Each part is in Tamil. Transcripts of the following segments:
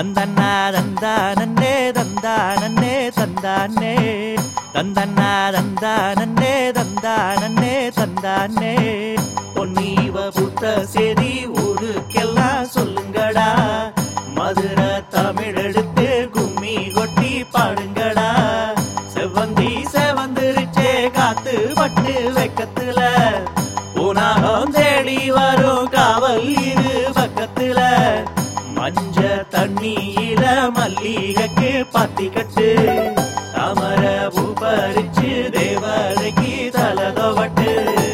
தந்தன்னா தந்தானே தந்தானே தந்தானே தந்தன்னா தந்தானே தந்தானே தந்தானே பொன்னீவ புத்த செய்தி ஊருக்கெல்லாம் சொல்லுங்கடா மதுரை தமிழ் எடுத்து கும்மி கொட்டி பாடுங்கடா செவ்வந்தி செவந்திருச்சே காத்து பட்டு வெக்கத்துல உனகம் தேடி வரும் காவல் இது பக்கத்துல மஞ்ச தண்ணியில மல்லிகைக்கு பாத்தி கட்டு அமர பூ பறிச்சு தேவதைக்கு தலதவட்டு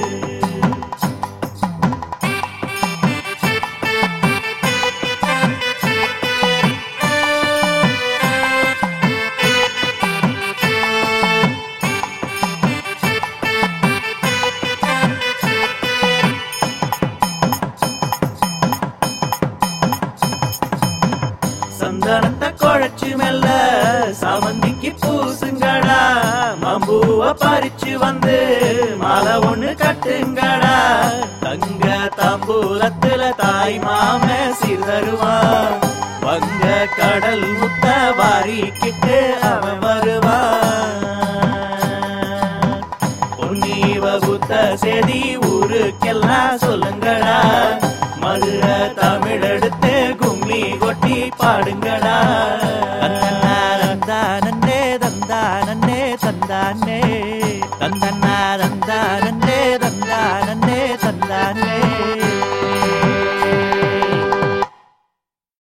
சந்தனத்தை குழைச்சு மெல்ல சாமந்திக்கு பூசுங்கடா மம்பூவ பறிச்சு வந்து மாலை ஒண்ணு கட்டுங்கடா தங்க தாம்பூலத்துல தாய் மாம சிதறுவான் வங்க கடல் முத்த வாரிக்கிட்டு அவன் வருவான் பொன்னீவ புத்த செடி ஊருக்கெல்லாம் சொல்லுங்கடா மதுரை தமிழ் எடுத்து கும்மி கொட்டி பாடுங்கடா